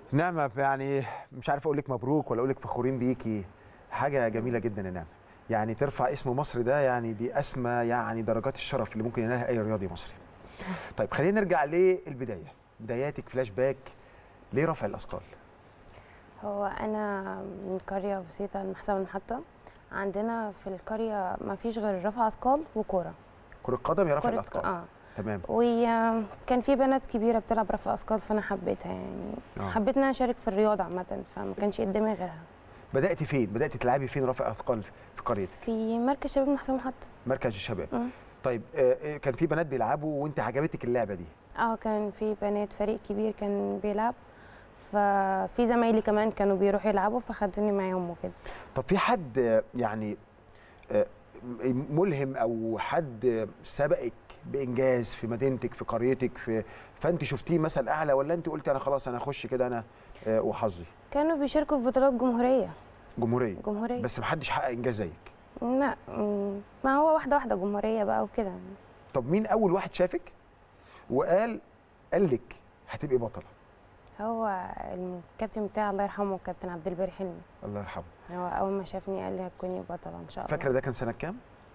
نعمة يعني مش عارف اقول لك مبروك ولا اقول لك فخورين بيكي حاجة جميلة جدا يا نعمة يعني ترفع اسم مصر ده يعني دي اسمى يعني درجات الشرف اللي ممكن ينالها اي رياضي مصري. طيب خلينا نرجع للبداية بداياتك فلاش باك ليه رفع الاثقال؟ هو انا من قريه بسيطه المحسن المحطه عندنا في القريه ما فيش غير رفع اثقال وكوره كرة قدم يا رفع كرة- الاثقال اه تمام وكان في بنات كبيره بتلعب رفع اثقال فانا حبيتها يعني آه. حبيت ان انا اشارك في الرياضه عامه فما كانش قدامي غيرها بدأتي فين؟ بدأتي تلعبي فين رفع اثقال في قريتك؟ في مركز شباب المحسن المحطه مركز الشباب. مم. طيب آه، آه، كان في بنات بيلعبوا وانت عجبتك اللعبة دي. اه كان في بنات فريق كبير كان بيلعب ففي زمايلي كمان كانوا بيروحوا يلعبوا فخدوني معاهم وكده طب في حد آه، يعني آه، ملهم او حد آه، سبقك بانجاز في مدينتك في قريتك في فانت شفتيه مثل اعلى ولا انت قلت انا خلاص انا اخش كده انا آه، وحظي كانوا بيشاركوا في بطولات جمهوريه جمهوريه جمهوريه بس محدش حقق انجاز زيك لا مم، ما هو واحده واحده جمهوريه بقى وكده طب مين اول واحد شافك وقال قال لك هتبقي بطله هو الكابتن بتاعي الله يرحمه كابتن عبد الباري حلمي الله يرحمه هو اول ما شافني قال لي هتكوني بطله ان شاء الله فاكره ده كان سنه كام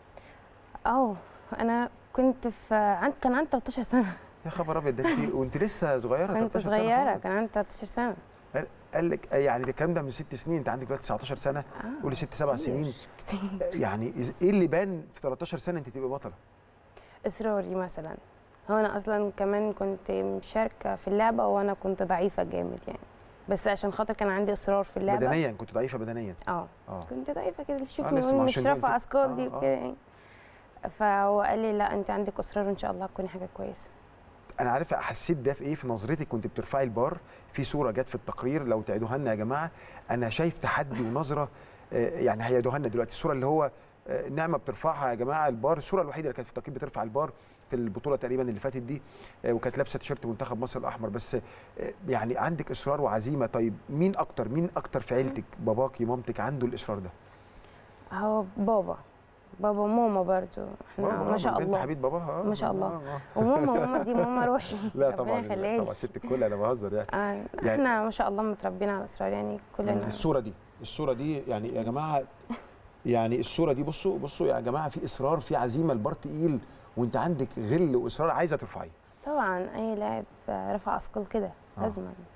اه انا كنت في عند كان عندي 13 سنه يا خبر ابيض ده انت وانت لسه صغيره كنت 13 سنة صغيره خالص. كان عندي 13 سنه قال- قال لك آه، يعني ده الكلام ده من ست سنين انت عندك دلوقتي 19 سنه آه قولي ست سبع كتير، سنين كتير آه، يعني إز- ايه اللي بان في 13 سنه انت تبقي بطله اصراري مثلا هو انا اصلا كمان كنت مشاركه في اللعبه وانا كنت ضعيفه جامد يعني بس عشان خاطر كان عندي اصرار في اللعبه بدنيا كنت ضعيفه بدنيا اه اه كنت ضعيفه كده اللي آه، يشوفني لسه يقول ما مش عشان رافعه انت- اثقال دي آه، آه. وكده يعني فهو قال لي لا انت عندك اصرار وان شاء الله تكوني حاجه كويسه انا عارفه حسيت ده في ايه في نظرتك كنت بترفعي البار في صوره جت في التقرير لو تعيدوها لنا يا جماعه انا شايف تحدي ونظره آه، يعني هيعيدوها لنا دلوقتي الصوره اللي هو آه، نعمه بترفعها يا جماعه البار الصوره الوحيده اللي كانت في التقرير بترفع البار في البطوله تقريبا اللي فاتت دي آه، وكانت لابسه تيشيرت منتخب مصر الاحمر بس آه، يعني عندك اصرار وعزيمه طيب مين اكتر مين اكتر في عيلتك باباكي مامتك عنده الاصرار ده هو بابا بابا وماما برضو احنا بابا، ما شاء البنت الله حبيب باباها آه، ما شاء الله. آه، آه. وماما ماما دي ماما روحي لا ربنا طبعا يخليها لا لي. طبعا ست الكل انا بهزر يعني آه يعني- احنا ما شاء الله متربيين على الاصرار يعني كلنا الصوره دي الصوره دي يعني يا جماعه يعني الصوره دي بصوا بصوا يا جماعه في اصرار في عزيمه البار تقيل وانت عندك غل واصرار عايزه ترفعيه طبعا اي لاعب رفع اثقال كده آه. لازما